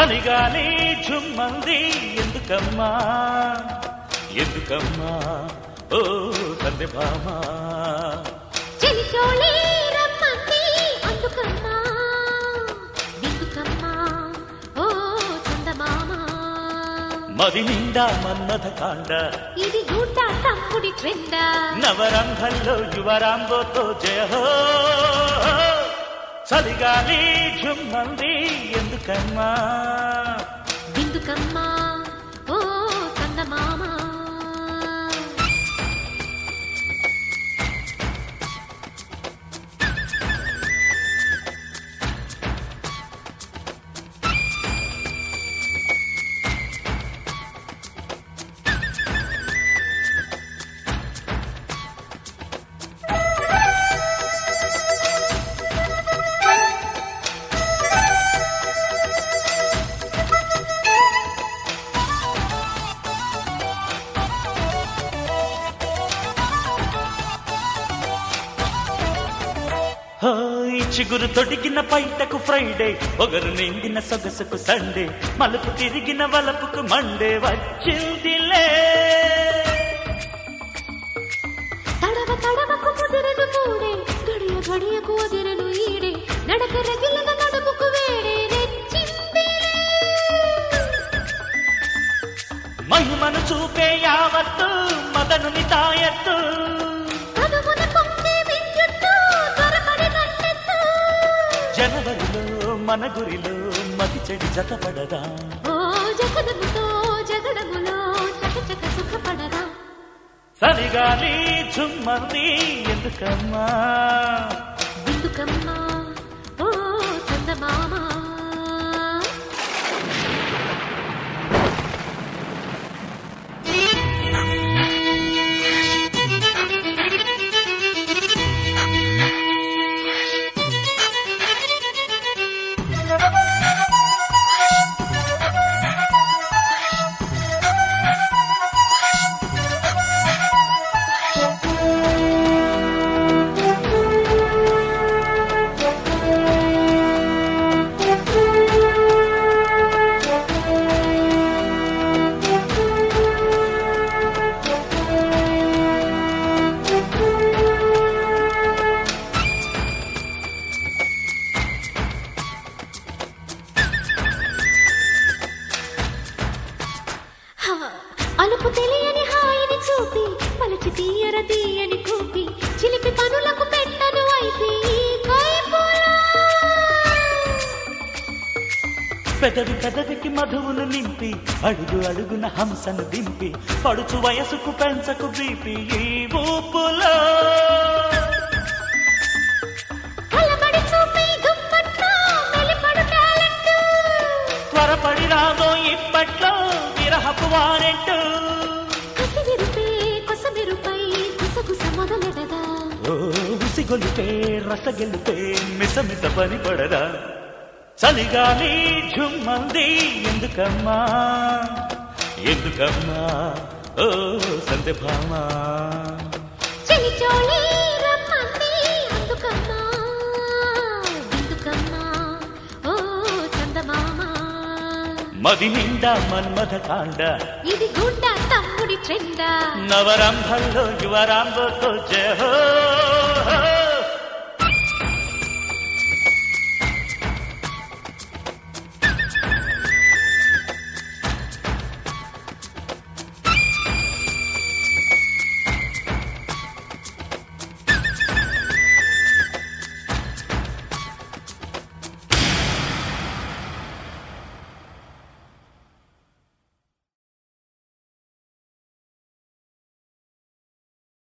చలిగాలి ఝుమ్మంది ఎందుకమ్మా ఎందుకమ్మా ఓ సందెభామా చెలిచోళి రమ్మంది అందుకమ్మా విందుకమ్మా ఓ చందమామ మది నిండా మన్మథ కాండ ఇది గుడ్డ తమ్ముడి ట్రెండ నవరంభంలో యువరాంబోతో జయ హో చలిగాలి ఝుమ్మంది ఎందుకమ్మా విందుకమ్మా ఓ చందమామ హాయ్ చిగురు తొడిగిన పైటకు ఫ్రైడే ఒగరు నిండిన సొగసుకు సండే మలుపు తిరిగిన వలపుకు మండే వచ్చిందిలే తడవ తడవకు ముదిరెను మూడే గడియ గడియకు వదిరెను ఈడే నడక రగిలిన నడుముకు వేడే రెచ్చింది మహిమను చూపే యావత్తు మదనుని తాయత్తు కనుమున పొంగే విద్యుత్తు త్వరపడి నన్నెత్తు జనవరిలో మన గురిలో మతి చెడి జతపడదా ఓ జగదముతో జగడములో చకచక సుఖపడరా సరిగాలి చుమ్మంది ఎందుకమ్మా విందుకమ్మా ఓ చందమామ హా, అలుపు తెలియని హాయిని చూపి పలుచి తీయర తీయని కూపి చిలిపి పనులకు పెట్టను అయితే ఈ కైపులా. పెదవి పెదవికి మధువును నింపి అడుగు అడుగున హంసను దింపి పడుచు వయసుకు పెంచకు బీపి ఈ ఊపులో కలబడి చూపి దుప్పట్లో మెలిపడు టాలెంట్. త్వరపడి రాదో ఇప్పట్లో విరహపు వారెంటు కసివిరుపే కొసవిరుపై గుసగుస మొదలెడదా ఓ ఉసిగొలిపే రసగెలిపే మిసమిస పని పడరా చలిగాలి ఝుమ్మంది ఎందుకమ్మా ఎందుకమ్మా ఓ సందెభామా చెలిచోళి రమ్మంది అందుకమ్మా విందుకమ్మా ఓ చందమామ మది నిండా మన్మథ కాండ ఇది గుడ్డ తమ్ముడి ట్రెండా నవరంభంలో యువరాంబతో జయ హో